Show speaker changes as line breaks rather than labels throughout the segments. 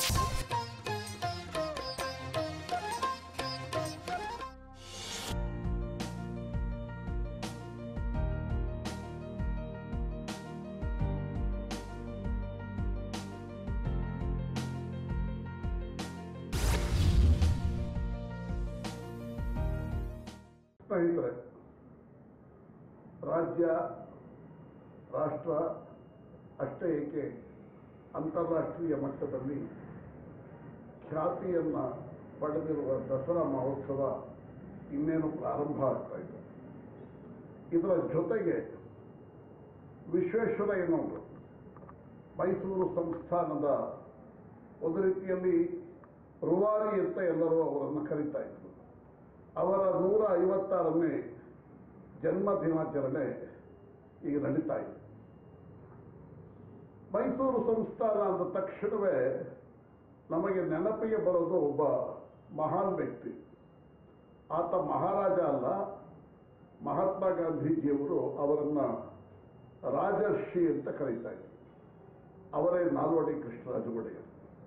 ಸ್ನೇಹಿತರೆ ರಾಜ್ಯ ರಾಷ್ಟ್ರ ಅಷ್ಟೇ ಏಕೆ ಅಂತಾರಾಷ್ಟ್ರೀಯ ಮಟ್ಟದಲ್ಲಿ ಖ್ಯಾತಿಯನ್ನು ಪಡೆದಿರುವ ದಸರಾ ಮಹೋತ್ಸವ ಇನ್ನೇನು ಪ್ರಾರಂಭ ಆಗ್ತಾ ಇದೆ ಇದರ ಜೊತೆಗೆ ವಿಶ್ವೇಶ್ವರಯ್ಯನವರು ಮೈಸೂರು ಸಂಸ್ಥಾನದ ಒಂದು ರೀತಿಯಲ್ಲಿ ರುವಾರಿ ಅಂತ ಎಲ್ಲರೂ ಅವರನ್ನು ಕರೀತಾ ಇದ್ರು ಅವರ ನೂರ ಐವತ್ತಾರನೇ ಜನ್ಮ ದಿನಾಚರಣೆ ಈಗ ನಡೀತಾ ಇದೆ ಮೈಸೂರು ಸಂಸ್ಥಾನ ಅಂದ ತಕ್ಷಣವೇ ನಮಗೆ ನೆನಪಿಗೆ ಬರೋದು ಒಬ್ಬ ಮಹಾನ್ ವ್ಯಕ್ತಿ ಆತ ಮಹಾರಾಜ ಅಲ್ಲ ಮಹಾತ್ಮ ಗಾಂಧೀಜಿಯವರು ಅವರನ್ನು ರಾಜರ್ಷಿ ಅಂತ ಕರೀತಾ ಇದ್ರು ಅವರೇ ನಾಲ್ವಡಿ ಕೃಷ್ಣರಾಜ ಒಡೆಯರ್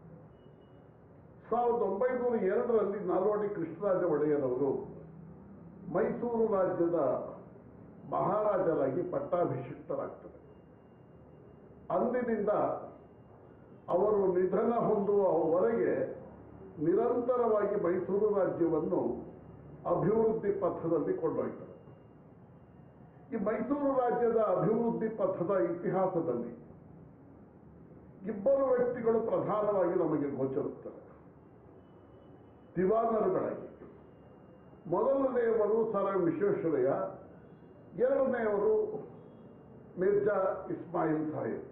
ಸಾವಿರದ ಒಂಬೈನೂರ ಎರಡರಲ್ಲಿ ನಾಲ್ವಡಿ ಕೃಷ್ಣರಾಜ ಒಡೆಯರವರು ಮೈಸೂರು ರಾಜ್ಯದ ಮಹಾರಾಜರಾಗಿ ಪಟ್ಟಾಭಿಷಿಕ್ತರಾಗ್ತಾರೆ ಅಂದಿನಿಂದ ಅವರು ನಿಧನ ಹೊಂದುವವರೆಗೆ ನಿರಂತರವಾಗಿ ಮೈಸೂರು ರಾಜ್ಯವನ್ನು ಅಭಿವೃದ್ಧಿ ಪಥದಲ್ಲಿ ಕೊಂಡೊಯ್ತಾರೆ ಈ ಮೈಸೂರು ರಾಜ್ಯದ ಅಭಿವೃದ್ಧಿ ಪಥದ ಇತಿಹಾಸದಲ್ಲಿ ಇಬ್ಬರು ವ್ಯಕ್ತಿಗಳು ಪ್ರಧಾನವಾಗಿ ನಮಗೆ ಗೋಚರಿಸ್ತಾರೆ ದಿವಾನರುಗಳಾಗಿ ಮೊದಲನೆಯವರು ಸರ್ ಎಂ ವಿಶ್ವೇಶ್ವರಯ್ಯ ಎರಡನೆಯವರು ಮಿರ್ಜಾ ಇಸ್ಮಾಯಿಲ್ ಸಾಹೇಬ್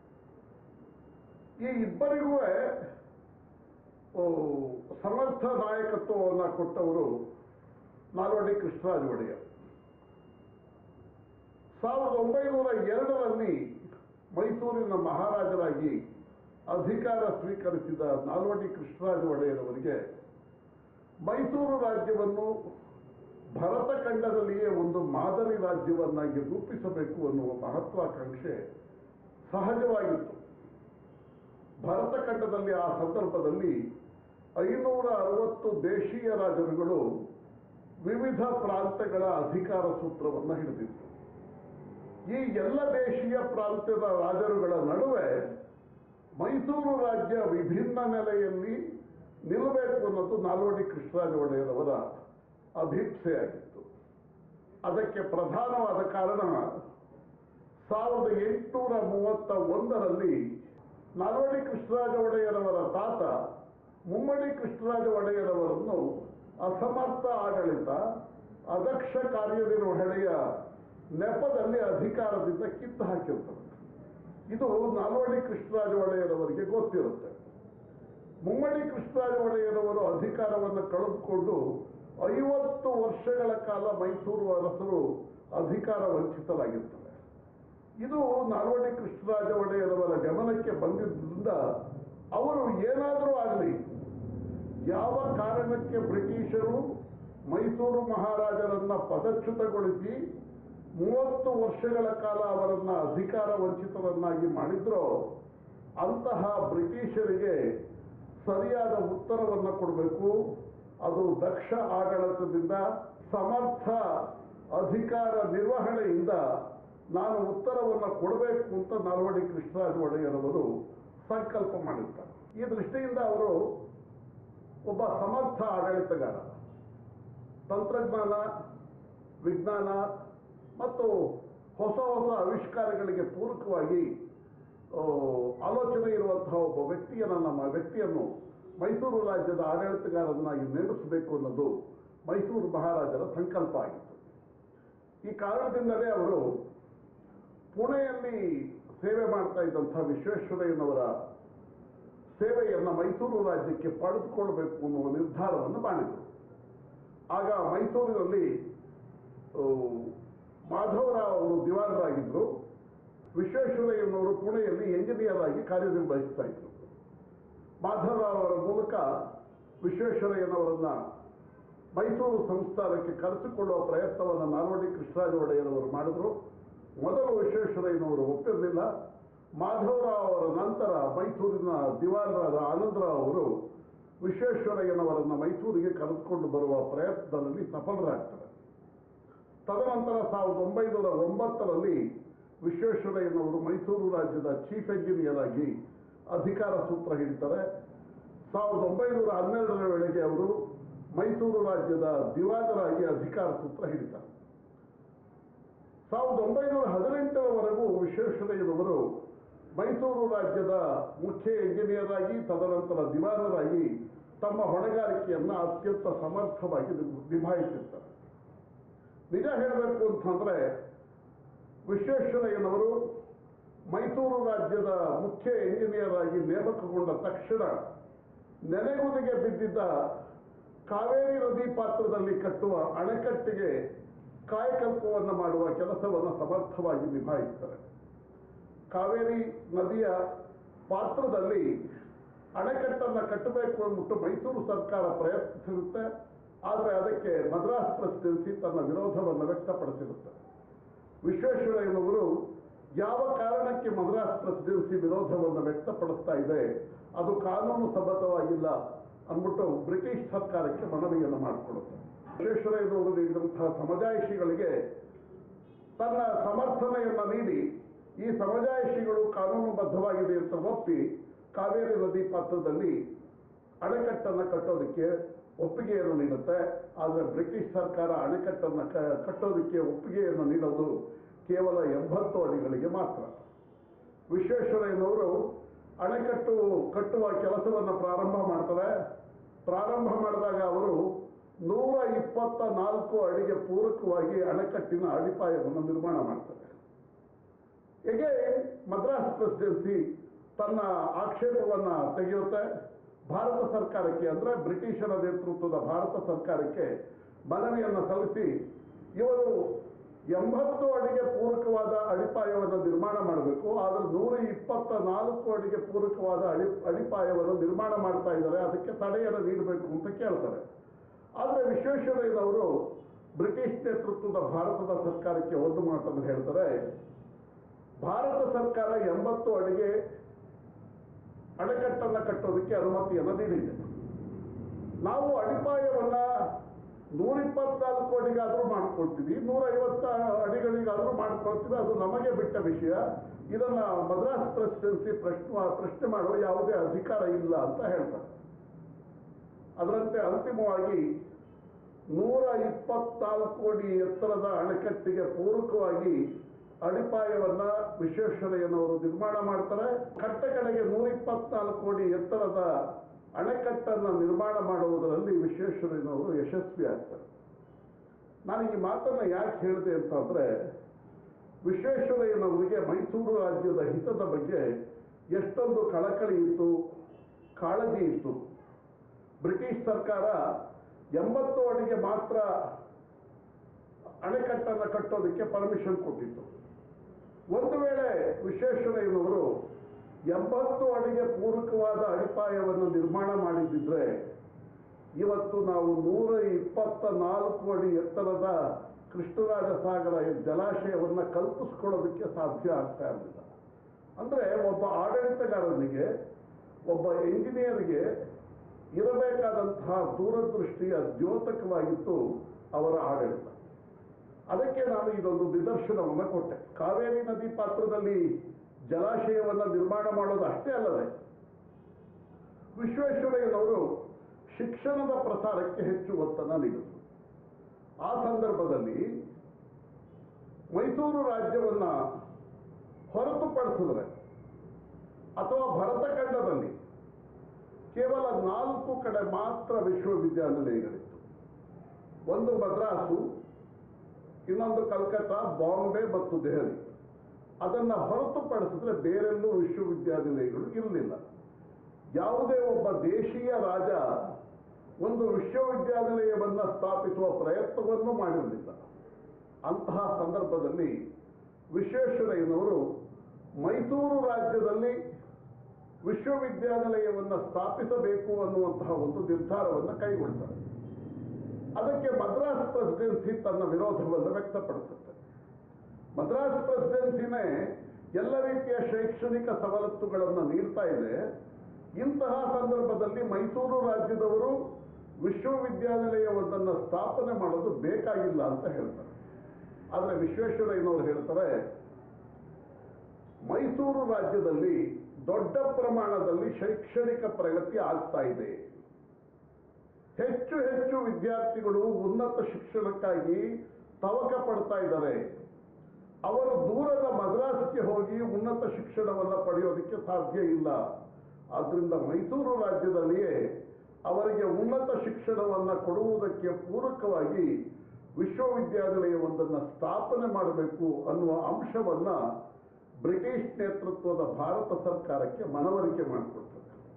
ಈ ಇಬ್ಬರಿಗೂ ಓ, ಸಮರ್ಥ ನಾಯಕತ್ವವನ್ನು ಕೊಟ್ಟವರು ನಾಲ್ವಡಿ ಕೃಷ್ಣರಾಜ ಒಡೆಯರ್ ಸಾವಿರದ ಒಂಬೈನೂರ ಎರಡರಲ್ಲಿ ಮೈಸೂರಿನ ಮಹಾರಾಜರಾಗಿ ಅಧಿಕಾರ ಸ್ವೀಕರಿಸಿದ ನಾಲ್ವಡಿ ಕೃಷ್ಣರಾಜ ಒಡೆಯರವರಿಗೆ ಮೈಸೂರು ರಾಜ್ಯವನ್ನು ಭರತಖಂಡದಲ್ಲಿಯೇ ಒಂದು ಮಾದರಿ ರಾಜ್ಯವನ್ನಾಗಿ ರೂಪಿಸಬೇಕು ಅನ್ನುವ ಮಹತ್ವಾಕಾಂಕ್ಷೆ ಸಹಜವಾಗಿತ್ತು ಭರತಖಂಡದಲ್ಲಿ ಆ ಸಂದರ್ಭದಲ್ಲಿ ಐನೂರ ಅರವತ್ತು ದೇಶೀಯ ರಾಜರುಗಳು ವಿವಿಧ ಪ್ರಾಂತ್ಯಗಳ ಅಧಿಕಾರ ಸೂತ್ರವನ್ನು ಹಿಡಿದಿತ್ತು ಈ ಎಲ್ಲ ದೇಶೀಯ ಪ್ರಾಂತ್ಯದ ರಾಜರುಗಳ ನಡುವೆ ಮೈಸೂರು ರಾಜ್ಯ ವಿಭಿನ್ನ ನೆಲೆಯಲ್ಲಿ ನಿಲ್ಲಬೇಕು ಅನ್ನೋದು ನಾಲ್ವಡಿ ಕೃಷ್ಣರಾಜ ಒಡೆಯರವರ ಅಭಿಪ್ಸೆಯಾಗಿತ್ತು ಅದಕ್ಕೆ ಪ್ರಧಾನವಾದ ಕಾರಣ ಸಾವಿರದ ಎಂಟುನೂರ ಮೂವತ್ತ ಒಂದರಲ್ಲಿ ನಾಲ್ವಡಿ ಕೃಷ್ಣರಾಜ ಒಡೆಯರವರ ತಾತ ಮುಮ್ಮಡಿ ಕೃಷ್ಣರಾಜ ಒಡೆಯರವರನ್ನು ಅಸಮರ್ಥ ಆಡಳಿತ ಅದಕ್ಷ ಕಾರ್ಯನಿರ್ವಹಣೆಯ ನೆಪದಲ್ಲಿ ಅಧಿಕಾರದಿಂದ ಕಿತ್ತು ಹಾಕಿರ್ತಾರೆ ಇದು ನಾಲ್ವಡಿ ಕೃಷ್ಣರಾಜ ಒಡೆಯರವರಿಗೆ ಗೊತ್ತಿರುತ್ತೆ ಮುಮ್ಮಡಿ ಕೃಷ್ಣರಾಜ ಒಡೆಯರವರು ಅಧಿಕಾರವನ್ನು ಕಳೆದುಕೊಂಡು ಐವತ್ತು ವರ್ಷಗಳ ಕಾಲ ಮೈಸೂರು ಅರಸರು ಅಧಿಕಾರ ವಂಚಿತರಾಗಿರ್ತಾರೆ ಇದು ನಾಲ್ವಡಿ ಕೃಷ್ಣರಾಜ ಒಡೆಯರವರ ಗಮನಕ್ಕೆ ಬಂದಿದ್ದರಿಂದ ಅವರು ಏನಾದರೂ ಆಗಲಿ ಯಾವ ಕಾರಣಕ್ಕೆ ಬ್ರಿಟಿಷರು ಮೈಸೂರು ಮಹಾರಾಜರನ್ನ ಪದಚ್ಯುತಗೊಳಿಸಿ ಮೂವತ್ತು ವರ್ಷಗಳ ಕಾಲ ಅವರನ್ನ ಅಧಿಕಾರ ವಂಚಿತರನ್ನಾಗಿ ಮಾಡಿದ್ರೋ ಅಂತಹ ಬ್ರಿಟಿಷರಿಗೆ ಸರಿಯಾದ ಉತ್ತರವನ್ನು ಕೊಡಬೇಕು ಅದು ದಕ್ಷ ಆಡಳಿತದಿಂದ ಸಮರ್ಥ ಅಧಿಕಾರ ನಿರ್ವಹಣೆಯಿಂದ ನಾನು ಉತ್ತರವನ್ನು ಕೊಡಬೇಕು ಅಂತ ನಾಲ್ವಡಿ ಕೃಷ್ಣರಾಜ ಒಡೆಯರವರು ಸಂಕಲ್ಪ ಮಾಡಿರ್ತಾರೆ ಈ ದೃಷ್ಟಿಯಿಂದ ಅವರು ಒಬ್ಬ ಸಮರ್ಥ ಆಡಳಿತಗಾರ ತಂತ್ರಜ್ಞಾನ ವಿಜ್ಞಾನ ಮತ್ತು ಹೊಸ ಹೊಸ ಆವಿಷ್ಕಾರಗಳಿಗೆ ಪೂರಕವಾಗಿ ಆ, ಆಲೋಚನೆ ಇರುವಂತಹ ಒಬ್ಬ ವ್ಯಕ್ತಿಯನ್ನು ನಮ್ಮ ವ್ಯಕ್ತಿಯನ್ನು ಮೈಸೂರು ರಾಜ್ಯದ ಆಡಳಿತಗಾರನ್ನಾಗಿ ನೇಮಿಸಬೇಕು ಅನ್ನೋದು ಮೈಸೂರು ಮಹಾರಾಜರ ಸಂಕಲ್ಪ ಆಗಿತ್ತು ಈ ಕಾರಣದಿಂದಲೇ ಅವರು ಪುಣೆಯಲ್ಲಿ ಸೇವೆ ಮಾಡ್ತಾ ಇದ್ದಂಥ ವಿಶ್ವೇಶ್ವರಯ್ಯನವರ ಸೇವೆಯನ್ನು ಮೈಸೂರು ರಾಜ್ಯಕ್ಕೆ ಪಡೆದುಕೊಳ್ಬೇಕು ಅನ್ನುವ ನಿರ್ಧಾರವನ್ನು ಮಾಡಿದರು ಆಗ ಮೈಸೂರಿನಲ್ಲಿ ಆ, ಮಾಧವರಾವ್ ಅವರು ದಿವಾನರಾಗಿದ್ದರು ವಿಶ್ವೇಶ್ವರಯ್ಯನವರು ಪುಣೆಯಲ್ಲಿ ಎಂಜಿನಿಯರ್ ಆಗಿ ಕಾರ್ಯನಿರ್ವಹಿಸ್ತಾ ಇದ್ರು ಮಾಧವರಾವ್ ಅವರ ಮೂಲಕ ವಿಶ್ವೇಶ್ವರಯ್ಯನವರನ್ನ ಮೈಸೂರು ಸಂಸ್ಥಾನಕ್ಕೆ ಕರೆಸಿಕೊಳ್ಳುವ ಪ್ರಯತ್ನವನ್ನು ನಾಲ್ವಡಿ ಕೃಷ್ಣರಾಜ ಒಡೆಯರವರು ಮಾಡಿದರು ಮೊದಲು ವಿಶ್ವೇಶ್ವರಯ್ಯನವರು ಒಪ್ಪಿರಲಿಲ್ಲ ಮಾಧವರಾವ್ ಅವರ ನಂತರ ಮೈಸೂರಿನ ದಿವಾನರಾದ ಆನಂದರಾವ್ ಅವರು ವಿಶ್ವೇಶ್ವರಯ್ಯನವರನ್ನು ಮೈಸೂರಿಗೆ ಕರೆದುಕೊಂಡು ಬರುವ ಪ್ರಯತ್ನದಲ್ಲಿ ಸಫಲರಾಗ್ತಾರೆ ತದನಂತರ ಸಾವಿರದ ಒಂಬೈನೂರ ಒಂಬತ್ತರಲ್ಲಿ ವಿಶ್ವೇಶ್ವರಯ್ಯನವರು ಮೈಸೂರು ರಾಜ್ಯದ ಚೀಫ್ ಎಂಜಿನಿಯರ್ ಆಗಿ ಅಧಿಕಾರ ಸೂತ್ರ ಹಿಡಿತಾರೆ ಸಾವಿರದ ಒಂಬೈನೂರ ಹನ್ನೆರಡರ ವೇಳೆಗೆ ಅವರು ಮೈಸೂರು ರಾಜ್ಯದ ದಿವಾನರಾಗಿ ಅಧಿಕಾರ ಸೂತ್ರ ಹಿಡಿತಾರೆ ಸಾವಿರದ ಒಂಬೈನೂರ ಹದಿನೆಂಟರವರೆಗೂ ವಿಶ್ವೇಶ್ವರಯ್ಯನವರು ಮೈಸೂರು ರಾಜ್ಯದ ಮುಖ್ಯ ಎಂಜಿನಿಯರ್ ಆಗಿ ತದನಂತರ ದಿವಾನರಾಗಿ ತಮ್ಮ ಹೊಣೆಗಾರಿಕೆಯನ್ನು ಅತ್ಯಂತ ಸಮರ್ಥವಾಗಿ ನಿಭ- ನಿಭಾಯಿಸಿರ್ತಾರೆ ನಿಜ ಹೇಳಬೇಕು ಅಂತಂದ್ರೆ ವಿಶ್ವೇಶ್ವರಯ್ಯನವರು ಮೈಸೂರು ರಾಜ್ಯದ ಮುಖ್ಯ ಎಂಜಿನಿಯರ್ ಆಗಿ ನೇಮಕಗೊಂಡ ತಕ್ಷಣ ನೆನೆಗುದಿಗೆ ಬಿದ್ದಿದ್ದ ಕಾವೇರಿ ನದಿ ಪಾತ್ರದಲ್ಲಿ ಕಟ್ಟುವ ಅಣೆಕಟ್ಟಿಗೆ ಕಾಯಕಲ್ಪವನ್ನು ಮಾಡುವ ಕೆಲಸವನ್ನು ಸಮರ್ಥವಾಗಿ ನಿಭಾಯಿಸ್ತಾರೆ ಕಾವೇರಿ ನದಿಯ ಪಾತ್ರದಲ್ಲಿ ಅಣೆಕಟ್ಟನ್ನು ಕಟ್ಟಬೇಕು ಅಂದ್ಬಿಟ್ಟು ಮೈಸೂರು ಸರ್ಕಾರ ಪ್ರಯತ್ನಿಸಿರುತ್ತೆ ಆದರೆ ಅದಕ್ಕೆ ಮದ್ರಾಸ್ ಪ್ರೆಸಿಡೆನ್ಸಿ ತನ್ನ ವಿರೋಧವನ್ನು ವ್ಯಕ್ತಪಡಿಸಿರುತ್ತೆ ವಿಶ್ವೇಶ್ವರಯ್ಯನವರು ಯಾವ ಕಾರಣಕ್ಕೆ ಮದ್ರಾಸ್ ಪ್ರೆಸಿಡೆನ್ಸಿ ವಿರೋಧವನ್ನು ವ್ಯಕ್ತಪಡಿಸ್ತಾ ಇದೆ ಅದು ಕಾನೂನು ಸಮ್ಮತವಾಗಿಲ್ಲ ಅಂದ್ಬಿಟ್ಟು ಬ್ರಿಟಿಷ್ ಸರ್ಕಾರಕ್ಕೆ ಮನವಿಯನ್ನು ಮಾಡಿಕೊಡುತ್ತೆ ವಿಶ್ವೇಶ್ವರಯ್ಯನವರು ನೀಡಿದಂತಹ ಸಮಜಾಯಿಷಿಗಳಿಗೆ ತನ್ನ ಸಮರ್ಥನೆಯನ್ನು ನೀಡಿ ಈ ಸಮಜಾಯಿಷಿಗಳು ಕಾನೂನುಬದ್ಧವಾಗಿದೆ ಅಂತ ಒಪ್ಪಿ ಕಾವೇರಿ ನದಿ ಪಾತ್ರದಲ್ಲಿ ಅಣೆಕಟ್ಟನ್ನು ಕಟ್ಟೋದಕ್ಕೆ ಒಪ್ಪಿಗೆಯನ್ನು ನೀಡುತ್ತೆ ಆದರೆ ಬ್ರಿಟಿಷ್ ಸರ್ಕಾರ ಅಣೆಕಟ್ಟನ್ನು ಕ- ಕಟ್ಟೋದಕ್ಕೆ ಒಪ್ಪಿಗೆಯನ್ನು ನೀಡೋದು ಕೇವಲ ಎಂಬತ್ತು ಅಡಿಗಳಿಗೆ ಮಾತ್ರ ವಿಶ್ವೇಶ್ವರಯ್ಯನವರು ಅಣೆಕಟ್ಟು ಕಟ್ಟುವ ಕೆಲಸವನ್ನು ಪ್ರಾರಂಭ ಮಾಡ್ತಾರೆ ಪ್ರಾರಂಭ ಮಾಡಿದಾಗ ಅವರು ನೂರ ಇಪ್ಪತ್ತ ನಾಲ್ಕು ಅಡಿಗೆ ಪೂರಕವಾಗಿ ಅಣೆಕಟ್ಟಿನ ಅಡಿಪಾಯವನ್ನು ನಿರ್ಮಾಣ ಮಾಡ್ತಾರೆ ಹೇಗೆ ಮದ್ರಾಸ್ ಪ್ರೆಸಿಡೆನ್ಸಿ ತನ್ನ ಆಕ್ಷೇಪವನ್ನು ತೆಗೆಯುತ್ತೆ ಭಾರತ ಸರ್ಕಾರಕ್ಕೆ ಅಂದರೆ ಬ್ರಿಟಿಷರ ನೇತೃತ್ವದ ಭಾರತ ಸರ್ಕಾರಕ್ಕೆ ಮನವಿಯನ್ನು ಸಲ್ಲಿಸಿ ಇವರು ಎಂಬತ್ತು ಅಡಿಗೆ ಪೂರಕವಾದ ಅಡಿಪಾಯವನ್ನು ನಿರ್ಮಾಣ ಮಾಡಬೇಕು ಆದರೆ ನೂರ ಇಪ್ಪತ್ತ ನಾಲ್ಕು ಅಡಿಗೆ ಪೂರಕವಾದ ಅಡಿ ಅಡಿಪಾಯವನ್ನು ನಿರ್ಮಾಣ ಮಾಡ್ತಾ ಇದ್ದಾರೆ ಅದಕ್ಕೆ ತಡೆಯನ್ನು ನೀಡಬೇಕು ಅಂತ ಕೇಳ್ತಾರೆ ಆದರೆ ವಿಶ್ವೇಶ್ವರಯ್ಯನವರು ಬ್ರಿಟಿಷ್ ನೇತೃತ್ವದ ಭಾರತದ ಸರ್ಕಾರಕ್ಕೆ ಒಂದು ಮಾತನ್ನು ಹೇಳ್ತಾರೆ ಭಾರತ ಸರ್ಕಾರ ಎಂಬತ್ತು ಅಡಿಗೆ ಅಣೆಕಟ್ಟನ್ನು ಕಟ್ಟೋದಕ್ಕೆ ಅನುಮತಿಯನ್ನು ನೀಡಿದೆ ನಾವು ಅಡಿಪಾಯವನ್ನ ನೂರ ಇಪ್ಪತ್ನಾಲ್ಕು ಅಡಿಗಾದರೂ ಮಾಡ್ಕೊಳ್ತೀವಿ ನೂರ ಐವತ್ತ ಅಡಿಗಳಿಗಾದರೂ ಮಾಡ್ಕೊಳ್ತೀವಿ ಅದು ನಮಗೆ ಬಿಟ್ಟ ವಿಷಯ ಇದನ್ನ ಮದ್ರಾಸ್ ಪ್ರೆಸಿಡೆನ್ಸಿ ಪ್ರಶ್ನೆ ಪ್ರಶ್ನೆ ಮಾಡುವ ಯಾವುದೇ ಅಧಿಕಾರ ಇಲ್ಲ ಅಂತ ಹೇಳ್ತಾರೆ ಅದರಂತೆ ಅಂತಿಮವಾಗಿ ನೂರ ಇಪ್ಪತ್ನಾಲ್ಕು ಅಡಿ ಎತ್ತರದ ಅಣೆಕಟ್ಟಿಗೆ ಪೂರಕವಾಗಿ ಅಡಿಪಾಯವನ್ನ ವಿಶ್ವೇಶ್ವರಯ್ಯನವರು ನಿರ್ಮಾಣ ಮಾಡ್ತಾರೆ ಕಟ್ಟ ಕಡೆಗೆ ನೂರ ಇಪ್ಪತ್ನಾಲ್ಕು ಅಡಿ ಎತ್ತರದ ಅಣೆಕಟ್ಟನ್ನು ನಿರ್ಮಾಣ ಮಾಡುವುದರಲ್ಲಿ ವಿಶ್ವೇಶ್ವರಯ್ಯನವರು ಯಶಸ್ವಿ ಆಗ್ತಾರೆ ನಾನು ಈ ಮಾತನ್ನು ಯಾಕೆ ಹೇಳಿದೆ ಅಂತಂದ್ರೆ ವಿಶ್ವೇಶ್ವರಯ್ಯನವರಿಗೆ ಮೈಸೂರು ರಾಜ್ಯದ ಹಿತದ ಬಗ್ಗೆ ಎಷ್ಟೊಂದು ಕಳಕಳಿ ಇತ್ತು ಕಾಳಜಿ ಇತ್ತು ಬ್ರಿಟಿಷ್ ಸರ್ಕಾರ ಎಂಬತ್ತು ಅಡಿಗೆ ಮಾತ್ರ ಅಣೆಕಟ್ಟನ್ನು ಕಟ್ಟೋದಕ್ಕೆ ಪರ್ಮಿಷನ್ ಕೊಟ್ಟಿತ್ತು ಒಂದು ವೇಳೆ ವಿಶ್ವೇಶ್ವರಯ್ಯನವರು ಎಂಬತ್ತು ಅಡಿಗೆ ಪೂರಕವಾದ ಅಡಿಪಾಯವನ್ನು ನಿರ್ಮಾಣ ಮಾಡಿದ್ದಿದ್ರೆ ಇವತ್ತು ನಾವು ನೂರ ಇಪ್ಪತ್ತ ನಾಲ್ಕು ಅಡಿ ಎತ್ತರದ ಕೃಷ್ಣರಾಜ ಸಾಗರ ಜಲಾಶಯವನ್ನು ಕಲ್ಪಿಸ್ಕೊಳ್ಳೋದಕ್ಕೆ ಸಾಧ್ಯ ಆಗ್ತಾ ಇರಲಿಲ್ಲ ಅಂದ್ರೆ ಒಬ್ಬ ಆಡಳಿತಗಾರನಿಗೆ ಒಬ್ಬ ಎಂಜಿನಿಯರ್ಗೆ ಇರಬೇಕಾದಂತಹ ದೂರದೃಷ್ಟಿಯ ದ್ಯೋತಕವಾಗಿತ್ತು ಅವರ ಆಡಳಿತ ಅದಕ್ಕೆ ನಾನು ಇದೊಂದು ನಿದರ್ಶನವನ್ನು ಕೊಟ್ಟೆ ಕಾವೇರಿ ನದಿ ಪಾತ್ರದಲ್ಲಿ ಜಲಾಶಯವನ್ನು ನಿರ್ಮಾಣ ಮಾಡೋದು ಅಷ್ಟೇ ಅಲ್ಲದೆ ವಿಶ್ವೇಶ್ವರಯ್ಯನವರು ಶಿಕ್ಷಣದ ಪ್ರಸಾರಕ್ಕೆ ಹೆಚ್ಚು ಒತ್ತನ್ನು ನೀಡಿದರು ಆ ಸಂದರ್ಭದಲ್ಲಿ ಮೈಸೂರು ರಾಜ್ಯವನ್ನ ಹೊರತುಪಡಿಸಿದ್ರೆ ಅಥವಾ ಭರತಖಂಡದಲ್ಲಿ ಕೇವಲ ನಾಲ್ಕು ಕಡೆ ಮಾತ್ರ ವಿಶ್ವವಿದ್ಯಾನಿಲಯಗಳಿತ್ತು ಒಂದು ಮದ್ರಾಸು ಇನ್ನೊಂದು ಕಲ್ಕತ್ತಾ ಬಾಂಬೆ ಮತ್ತು ದೆಹಲಿ ಅದನ್ನು ಹೊರತುಪಡಿಸಿದ್ರೆ ಬೇರೆಲ್ಲೂ ವಿಶ್ವವಿದ್ಯಾನಿಲಯಗಳು ಇರಲಿಲ್ಲ ಯಾವುದೇ ಒಬ್ಬ ದೇಶೀಯ ರಾಜ ಒಂದು ವಿಶ್ವವಿದ್ಯಾನಿಲಯವನ್ನು ಸ್ಥಾಪಿಸುವ ಪ್ರಯತ್ನವನ್ನು ಮಾಡಿರಲಿಲ್ಲ ಅಂತಹ ಸಂದರ್ಭದಲ್ಲಿ ವಿಶ್ವೇಶ್ವರಯ್ಯನವರು ಮೈಸೂರು ರಾಜ್ಯದಲ್ಲಿ ವಿಶ್ವವಿದ್ಯಾನಿಲಯವನ್ನು ಸ್ಥಾಪಿಸಬೇಕು ಅನ್ನುವಂತಹ ಒಂದು ನಿರ್ಧಾರವನ್ನು ಕೈಗೊಳ್ತಾರೆ ಅದಕ್ಕೆ ಮದ್ರಾಸ್ ಪ್ರೆಸಿಡೆನ್ಸಿ ತನ್ನ ವಿರೋಧವನ್ನು ವ್ಯಕ್ತಪಡಿಸುತ್ತೆ ಮದ್ರಾಸ್ ಪ್ರೆಸಿಡೆನ್ಸಿನೇ ಎಲ್ಲ ರೀತಿಯ ಶೈಕ್ಷಣಿಕ ಸವಲತ್ತುಗಳನ್ನು ನೀಡ್ತಾ ಇದೆ ಇಂತಹ ಸಂದರ್ಭದಲ್ಲಿ ಮೈಸೂರು ರಾಜ್ಯದವರು ವಿಶ್ವವಿದ್ಯಾನಿಲಯವೊಂದನ್ನು ಸ್ಥಾಪನೆ ಮಾಡೋದು ಬೇಕಾಗಿಲ್ಲ ಅಂತ ಹೇಳ್ತಾರೆ ಆದರೆ ವಿಶ್ವೇಶ್ವರಯ್ಯನವರು ಹೇಳ್ತಾರೆ ಮೈಸೂರು ರಾಜ್ಯದಲ್ಲಿ ದೊಡ್ಡ ಪ್ರಮಾಣದಲ್ಲಿ ಶೈಕ್ಷಣಿಕ ಪ್ರಗತಿ ಆಗ್ತಾ ಇದೆ ಹೆಚ್ಚು ಹೆಚ್ಚು ವಿದ್ಯಾರ್ಥಿಗಳು ಉನ್ನತ ಶಿಕ್ಷಣಕ್ಕಾಗಿ ತವಕ ಪಡ್ತಾ ಇದ್ದಾರೆ ಅವರು ದೂರದ ಮದ್ರಾಸ್ಗೆ ಹೋಗಿ ಉನ್ನತ ಶಿಕ್ಷಣವನ್ನು ಪಡೆಯೋದಕ್ಕೆ ಸಾಧ್ಯ ಇಲ್ಲ ಆದ್ರಿಂದ ಮೈಸೂರು ರಾಜ್ಯದಲ್ಲಿಯೇ ಅವರಿಗೆ ಉನ್ನತ ಶಿಕ್ಷಣವನ್ನು ಕೊಡುವುದಕ್ಕೆ ಪೂರಕವಾಗಿ ವಿಶ್ವವಿದ್ಯಾನಿಲಯವೊಂದನ್ನು ಸ್ಥಾಪನೆ ಮಾಡಬೇಕು ಅನ್ನುವ ಅಂಶವನ್ನ ಬ್ರಿಟಿಷ್ ನೇತೃತ್ವದ ಭಾರತ ಸರ್ಕಾರಕ್ಕೆ ಮನವರಿಕೆ ಮಾಡಿಕೊಡ್ತದೆ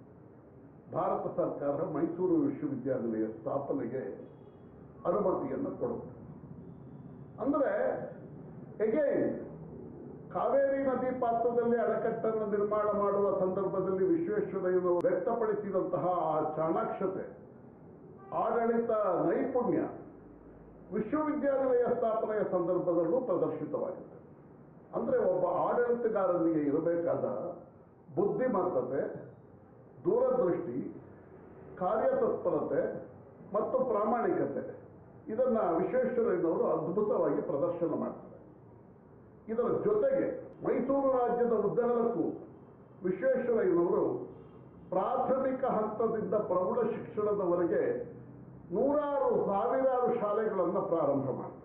ಭಾರತ ಸರ್ಕಾರ ಮೈಸೂರು ವಿಶ್ವವಿದ್ಯಾನಿಲಯ ಸ್ಥಾಪನೆಗೆ ಅನುಮತಿಯನ್ನು ಕೊಡುತ್ತೆ ಅಂದರೆ ಎಗೇನ್ ಕಾವೇರಿ ನದಿ ಪಾತ್ರದಲ್ಲಿ ಅಣೆಕಟ್ಟನ್ನು ನಿರ್ಮಾಣ ಮಾಡುವ ಸಂದರ್ಭದಲ್ಲಿ ವಿಶ್ವೇಶ್ವರಯ್ಯನವರು ವ್ಯಕ್ತಪಡಿಸಿದಂತಹ ಆ ಚಾಣಾಕ್ಷತೆ ಆಡಳಿತ ನೈಪುಣ್ಯ ವಿಶ್ವವಿದ್ಯಾನಿಲಯ ಸ್ಥಾಪನೆಯ ಸಂದರ್ಭದಲ್ಲೂ ಪ್ರದರ್ಶಿತವಾಗಿದೆ ಅಂದರೆ ಒಬ್ಬ ಆಡಳಿತಗಾರನಿಗೆ ಇರಬೇಕಾದ ಬುದ್ಧಿಮತ್ತತೆ ದೂರದೃಷ್ಟಿ ಕಾರ್ಯತತ್ಪರತೆ ಮತ್ತು ಪ್ರಾಮಾಣಿಕತೆ ಇದನ್ನ ವಿಶ್ವೇಶ್ವರಯ್ಯನವರು ಅದ್ಭುತವಾಗಿ ಪ್ರದರ್ಶನ ಮಾಡ್ತಾರೆ ಇದರ ಜೊತೆಗೆ ಮೈಸೂರು ರಾಜ್ಯದ ಉದ್ದಗಲಕ್ಕೂ ವಿಶ್ವೇಶ್ವರಯ್ಯನವರು ಪ್ರಾಥಮಿಕ ಹಂತದಿಂದ ಪ್ರೌಢ ಶಿಕ್ಷಣದವರೆಗೆ ನೂರಾರು ಸಾವಿರಾರು ಶಾಲೆಗಳನ್ನು ಪ್ರಾರಂಭ ಮಾಡ್ತಾರೆ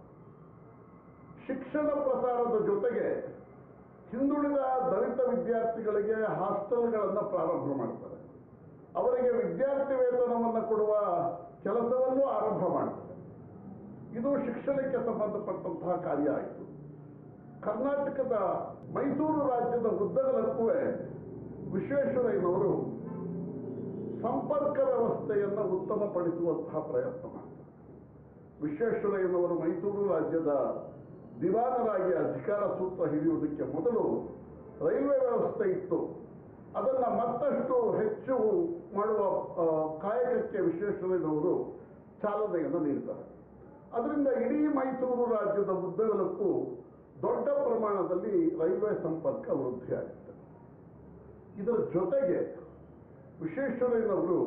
ಶಿಕ್ಷಣ ಪ್ರಸಾರದ ಜೊತೆಗೆ ಹಿಂದುಳಿದ ದಲಿತ ವಿದ್ಯಾರ್ಥಿಗಳಿಗೆ ಹಾಸ್ಟೆಲ್ಗಳನ್ನು ಪ್ರಾರಂಭ ಮಾಡ್ತಾರೆ ಅವರಿಗೆ ವಿದ್ಯಾರ್ಥಿ ವೇತನವನ್ನು ಕೊಡುವ ಕೆಲಸವನ್ನು ಆರಂಭ ಮಾಡ್ತಾರೆ ಇದು ಶಿಕ್ಷಣಕ್ಕೆ ಸಂಬಂಧಪಟ್ಟಂತಹ ಕಾರ್ಯ ಆಯಿತು ಕರ್ನಾಟಕದ ಮೈಸೂರು ರಾಜ್ಯದ ಉದ್ದಗಲಕ್ಕೂ ವಿಶ್ವೇಶ್ವರಯ್ಯನವರು ಸಂಪರ್ಕ ವ್ಯವಸ್ಥೆಯನ್ನು ಉತ್ತಮಪಡಿಸುವಂತಹ ಪ್ರಯತ್ನ ಮಾಡ್ತಾರೆ ವಿಶ್ವೇಶ್ವರಯ್ಯನವರು ಮೈಸೂರು ರಾಜ್ಯದ ದಿವಾನರಾಗಿ ಅಧಿಕಾರ ಸೂತ್ರ ಹಿಡಿಯುವುದಕ್ಕೆ ಮೊದಲು ರೈಲ್ವೆ ವ್ಯವಸ್ಥೆ ಇತ್ತು ಅದನ್ನ ಮತ್ತಷ್ಟು ಹೆಚ್ಚು ಮಾಡುವ ಆ, ಕಾಯಕಕ್ಕೆ ವಿಶ್ವೇಶ್ವರಯ್ಯನವರು ಚಾಲನೆಯನ್ನು ನೀಡ್ತಾರೆ ಅದರಿಂದ ಇಡೀ ಮೈಸೂರು ರಾಜ್ಯದ ಉದ್ದಗಲಕ್ಕೂ ದೊಡ್ಡ ಪ್ರಮಾಣದಲ್ಲಿ ರೈಲ್ವೆ ಸಂಪರ್ಕ ವೃದ್ಧಿಯಾಗುತ್ತೆ ಇದರ ಜೊತೆಗೆ ವಿಶ್ವೇಶ್ವರಯ್ಯನವರು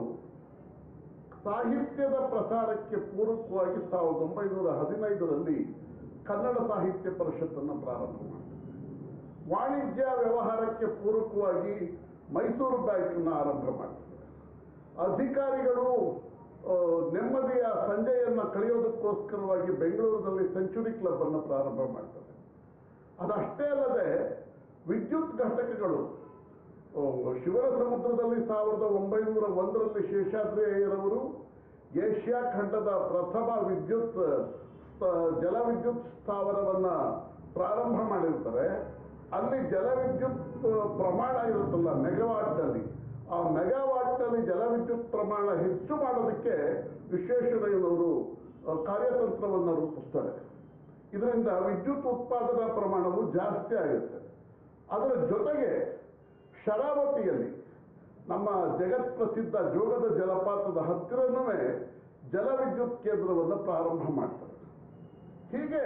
ಸಾಹಿತ್ಯದ ಪ್ರಸಾರಕ್ಕೆ ಪೂರಕವಾಗಿ ಸಾವಿರದ ಒಂಬೈನೂರ ಹದಿನೈದರಲ್ಲಿ ಕನ್ನಡ ಸಾಹಿತ್ಯ ಪರಿಷತ್ತನ್ನು ಪ್ರಾರಂಭ ಮಾಡಿದರು ವಾಣಿಜ್ಯ ವ್ಯವಹಾರಕ್ಕೆ ಪೂರಕವಾಗಿ ಮೈಸೂರು ಬ್ಯಾಂಕನ್ನು ಆರಂಭ ಮಾಡ್ತಾರೆ ಅಧಿಕಾರಿಗಳು ಆ, ನೆಮ್ಮದಿಯ ಸಂಜೆಯನ್ನು ಕಳೆಯೋದಕ್ಕೋಸ್ಕರವಾಗಿ ಬೆಂಗಳೂರಿನಲ್ಲಿ ಸೆಂಚುರಿ ಕ್ಲಬ್ ಅನ್ನು ಪ್ರಾರಂಭ ಮಾಡ್ತಾರೆ ಅದಷ್ಟೇ ಅಲ್ಲದೆ ವಿದ್ಯುತ್ ಘಟಕಗಳು ಆ, ಶಿವನ ಸಮುದ್ರದಲ್ಲಿ ಸಾವಿರದ ಒಂಬೈನೂರ ಒಂದರಲ್ಲಿ ಶೇಷಾದ್ರಿಯರವರು ಏಷ್ಯಾ ಖಂಡದ ಪ್ರಥಮ ವಿದ್ಯುತ್ ಸ್ಥ- ಜಲವಿದ್ಯುತ್ ಸ್ಥಾವರವನ್ನ ಪ್ರಾರಂಭ ಮಾಡಿರ್ತಾರೆ ಅಲ್ಲಿ ಜಲವಿದ್ಯುತ್ ಆ, ಪ್ರಮಾಣ ಇರುತ್ತಲ್ಲ ಮೆಗಾವಾಟ್ನಲ್ಲಿ ಆ ಮೆಗಾವಾಟ್ನಲ್ಲಿ ಜಲವಿದ್ಯುತ್ ಪ್ರಮಾಣ ಹೆಚ್ಚು ಮಾಡೋದಕ್ಕೆ ವಿಶ್ವೇಶ್ವರಯ್ಯನವರು ಆ, ಕಾರ್ಯತಂತ್ರವನ್ನು ರೂಪಿಸ್ತಾರೆ ಇದರಿಂದ ವಿದ್ಯುತ್ ಉತ್ಪಾದನಾ ಪ್ರಮಾಣವು ಜಾಸ್ತಿ ಆಗುತ್ತೆ ಅದರ ಜೊತೆಗೆ ಶರಾವತಿಯಲ್ಲಿ ನಮ್ಮ ಜಗತ್ ಪ್ರಸಿದ್ಧ ಜೋಗದ ಜಲಪಾತದ ಹತ್ತಿರನೂ ಜಲವಿದ್ಯುತ್ ಕೇಂದ್ರವನ್ನು ಪ್ರಾರಂಭ ಮಾಡ್ತಾರೆ ಹೀಗೆ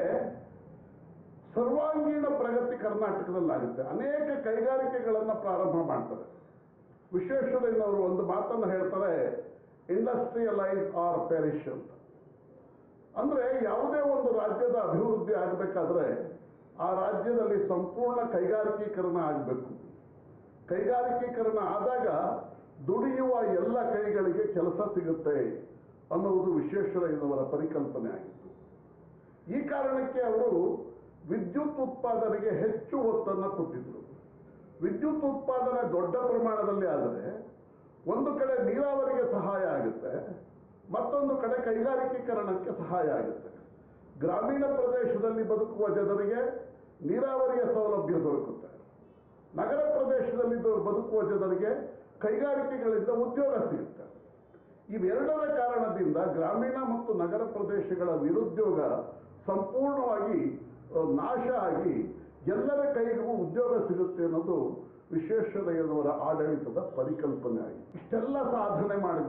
ಸರ್ವಾಂಗೀಣ ಪ್ರಗತಿ ಕರ್ನಾಟಕದಲ್ಲಾಗುತ್ತೆ ಅನೇಕ ಕೈಗಾರಿಕೆಗಳನ್ನು ಪ್ರಾರಂಭ ಮಾಡ್ತಾರೆ ವಿಶ್ವೇಶ್ವರಯ್ಯನವರು ಒಂದು ಮಾತನ್ನು ಹೇಳ್ತಾರೆ ಇಂಡಸ್ಟ್ರಿಯಲೈಸ್ ಆರ್ ಪೆರಿಶ್ ಅಂತ ಅಂದ್ರೆ ಯಾವುದೇ ಒಂದು ರಾಜ್ಯದ ಅಭಿವೃದ್ಧಿ ಆಗಬೇಕಾದ್ರೆ ಆ ರಾಜ್ಯದಲ್ಲಿ ಸಂಪೂರ್ಣ ಕೈಗಾರಿಕೀಕರಣ ಆಗಬೇಕು ಕೈಗಾರಿಕೀಕರಣ ಆದಾಗ ದುಡಿಯುವ ಎಲ್ಲ ಕೈಗಳಿಗೆ ಕೆಲಸ ಸಿಗುತ್ತೆ ಅನ್ನುವುದು ವಿಶ್ವೇಶ್ವರಯ್ಯನವರ ಪರಿಕಲ್ಪನೆ ಆಗಿತ್ತು ಈ ಕಾರಣಕ್ಕೆ ಅವರು ವಿದ್ಯುತ್ ಉತ್ಪಾದನೆಗೆ ಹೆಚ್ಚು ಒತ್ತನ್ನು ಕೊಟ್ಟಿದ್ರು ವಿದ್ಯುತ್ ಉತ್ಪಾದನೆ ದೊಡ್ಡ ಪ್ರಮಾಣದಲ್ಲಿ ಆದರೆ ಒಂದು ಕಡೆ ನೀರಾವರಿಗೆ ಸಹಾಯ ಆಗುತ್ತೆ ಮತ್ತೊಂದು ಕಡೆ ಕೈಗಾರಿಕೀಕರಣಕ್ಕೆ ಸಹಾಯ ಆಗುತ್ತೆ ಗ್ರಾಮೀಣ ಪ್ರದೇಶದಲ್ಲಿ ಬದುಕುವ ಜನರಿಗೆ ನೀರಾವರಿಯ ಸೌಲಭ್ಯ ದೊರಕುತ್ತೆ ನಗರ ಪ್ರದೇಶದಲ್ಲಿ ದು- ಬದುಕುವ ಜನರಿಗೆ ಕೈಗಾರಿಕೆಗಳಿಂದ ಉದ್ಯೋಗ ಸಿಗುತ್ತೆ ಇವೆರಡರ ಕಾರಣದಿಂದ ಗ್ರಾಮೀಣ ಮತ್ತು ನಗರ ಪ್ರದೇಶಗಳ ನಿರುದ್ಯೋಗ ಸಂಪೂರ್ಣವಾಗಿ ಆ, ನಾಶ ಆಗಿ ಎಲ್ಲರ ಕೈಗೂ ಉದ್ಯೋಗ ಸಿಗುತ್ತೆ ಅನ್ನೋದು ವಿಶ್ವೇಶ್ವರಯ್ಯನವರ ಆಡಳಿತದ ಪರಿಕಲ್ಪನೆ ಆಗಿದೆ ಇಷ್ಟೆಲ್ಲ ಸಾಧನೆ ಮಾಡಿದ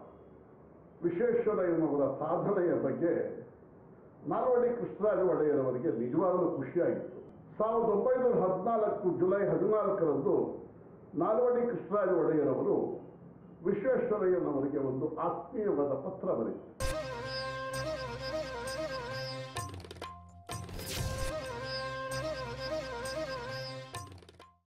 ವಿಶ್ವೇಶ್ವರಯ್ಯನವರ ಸಾಧನೆಯ ಬಗ್ಗೆ ನಾಲ್ವಡಿ ಕೃಷ್ಣರಾಜ ಒಡೆಯರವರಿಗೆ ನಿಜವಾಗಲೂ ಖುಷಿಯಾಗಿತ್ತು ಸಾವಿರದ ಒಂಬೈನೂರ ಹದಿನಾಲ್ಕು ಜುಲೈ ಹದಿನಾಲ್ಕರಂದು ನಾಲ್ವಡಿ ಕೃಷ್ಣರಾಜ ಒಡೆಯರವರು ವಿಶ್ವೇಶ್ವರಯ್ಯನವರಿಗೆ ಒಂದು ಆತ್ಮೀಯವಾದ ಪತ್ರ ಬರೆದರು